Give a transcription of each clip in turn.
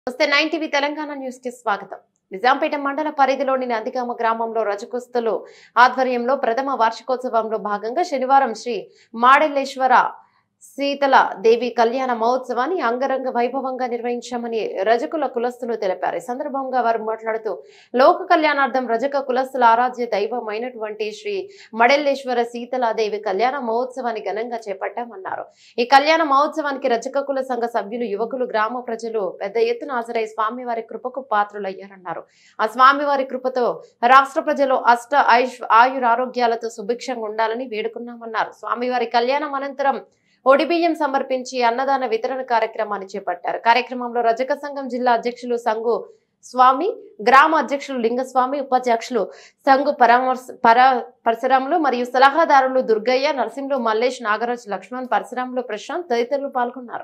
నమస్తే nine TV Telangana news కి స్వాగతం నిజాంపేట మండల పరిధిలోని నందిగామ గ్రామంలో రజకుస్తులు ఆధ్వర్యంలో ప్రథమ వార్షికోత్సవంలో భాగంగా శనివారం శ్రీ మాడలేశ్వర శీతల దేవి కళ్యాణ మహోత్సవాన్ని అంగరంగ వైభవంగా నిర్వహించామని రజకుల కులస్తులు తెలిపారు ఈ సందర్భంగా వారు మాట్లాడుతూ లోక కళ్యాణార్థం రజక కులస్తుల ఆరాధ్య దైవమైనటువంటి శ్రీ మడెల్లేశ్వర శీతలాదేవి కళ్యాణ మహోత్సవాన్ని ఘనంగా చేపట్టామన్నారు ఈ కళ్యాణ మహోత్సవానికి రజక కుల సంఘ సభ్యులు యువకులు గ్రామ ప్రజలు పెద్ద ఎత్తున హాజరై స్వామివారి కృపకు పాత్రులయ్యారన్నారు ఆ స్వామివారి కృపతో రాష్ట్ర ప్రజలు అష్ట ఆయుష్ ఆయురారోగ్యాలతో సుభిక్షంగా ఉండాలని వేడుకున్నామన్నారు స్వామివారి కళ్యాణం అనంతరం ఒడిబియ్యం సమర్పించి అన్నదాన వితరణ కార్యక్రమాన్ని చేపట్టారు కార్యక్రమంలో రజక సంఘం జిల్లా అధ్యక్షులు సంఘు స్వామి గ్రామ అధ్యక్షులు లింగస్వామి ఉపాధ్యక్షులు సంఘు పరామర్శ పర పరశురాములు మరియు సలహాదారులు దుర్గయ్య నరసింహులు మల్లేష్ నాగరాజ్ లక్ష్మణ్ పరశురాములు ప్రశాంత్ తదితరులు పాల్గొన్నారు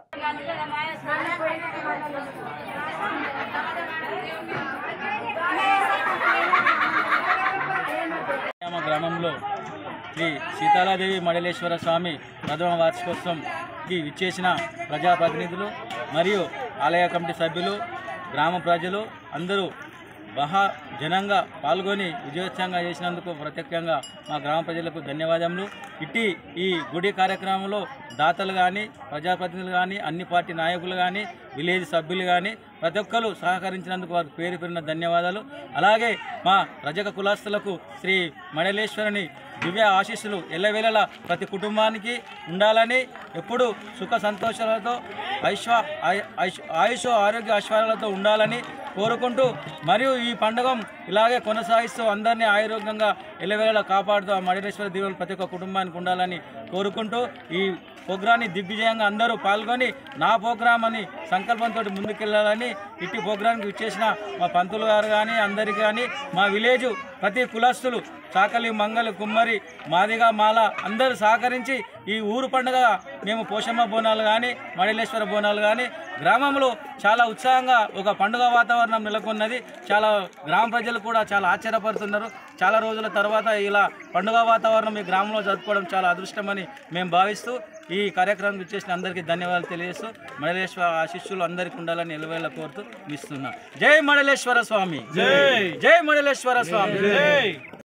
గ్రామ గ్రామంలో శ్రీ సీతాలాదేవి మడలేశ్వర స్వామి ప్రథమ వార్షికోత్సవంకి విచ్చేసిన ప్రజాప్రతినిధులు మరియు ఆలయ కమిటీ సభ్యులు గ్రామ ప్రజలు అందరూ బహా జనంగా పాల్గొని విజయోత్సవంగా చేసినందుకు ప్రత్యేకంగా మా గ్రామ ప్రజలకు ధన్యవాదములు ఇట్టి ఈ గుడి కార్యక్రమంలో దాతలు కానీ ప్రజాప్రతినిధులు కానీ అన్ని పార్టీ నాయకులు కానీ విలేజ్ సభ్యులు కానీ ప్రతి ఒక్కరు సహకరించినందుకు వారికి పేరు పేరున ధన్యవాదాలు అలాగే మా రజక కులాస్తులకు శ్రీ మడలేశ్వరుని దివ్య ఆశీస్సులు ఎల్లవేళలా ప్రతి కుటుంబానికి ఉండాలని ఎప్పుడు సుఖ సంతోషాలతో ఐశ్వ ఆయ- ఐశ్- ఆయుష్ ఆరోగ్య ఐశ్వర్యాలతో ఉండాలని కోరుకుంటూ మరియు ఈ పండుగ ఇలాగే కొనసాగిస్తూ అందరినీ ఆరోగ్యంగా ఎల్లవేళలా కాపాడుతూ ఆ మడలేశ్వర దీవులు ప్రతి ఒక్క కుటుంబానికి ఉండాలని కోరుకుంటూ ఈ ప్రోగ్రాన్ని దిగ్విజయంగా అందరూ పాల్గొని నా ప్రోగ్రాం అని సంకల్పంతో ముందుకెళ్ళాలని ఇట్టి ప్రోగ్రాంకి ఇచ్చేసిన మా పంతులు గారు కానీ అందరికీ కానీ మా విలేజు ప్రతి కులస్తులు చాకలి మంగలి కుమ్మరి మాదిగా మాల అందరూ సహకరించి ఈ ఊరు పండుగ మేము పోషమ్మ బోనాలు కానీ మడిలేశ్వర బోనాలు కానీ గ్రామంలో చాలా ఉత్సాహంగా ఒక పండుగ వాతావరణం నెలకొన్నది చాలా గ్రామ ప్రజలు కూడా చాలా ఆశ్చర్యపడుతున్నారు చాలా రోజుల తర్వాత ఇలా పండుగ వాతావరణం ఈ గ్రామంలో జరుపుకోవడం చాలా అదృష్టమని మేము భావిస్తూ ఈ కార్యక్రమం ఇచ్చేసిన అందరికీ ధన్యవాదాలు తెలియజేస్తూ మడలేశ్వర ఆశిష్యులు అందరికీ ఉండాలని నిలవేళ కోరుతూ ఇస్తున్నా జై మడలేశ్వర స్వామి జై జై మడలేశ్వర స్వామి జై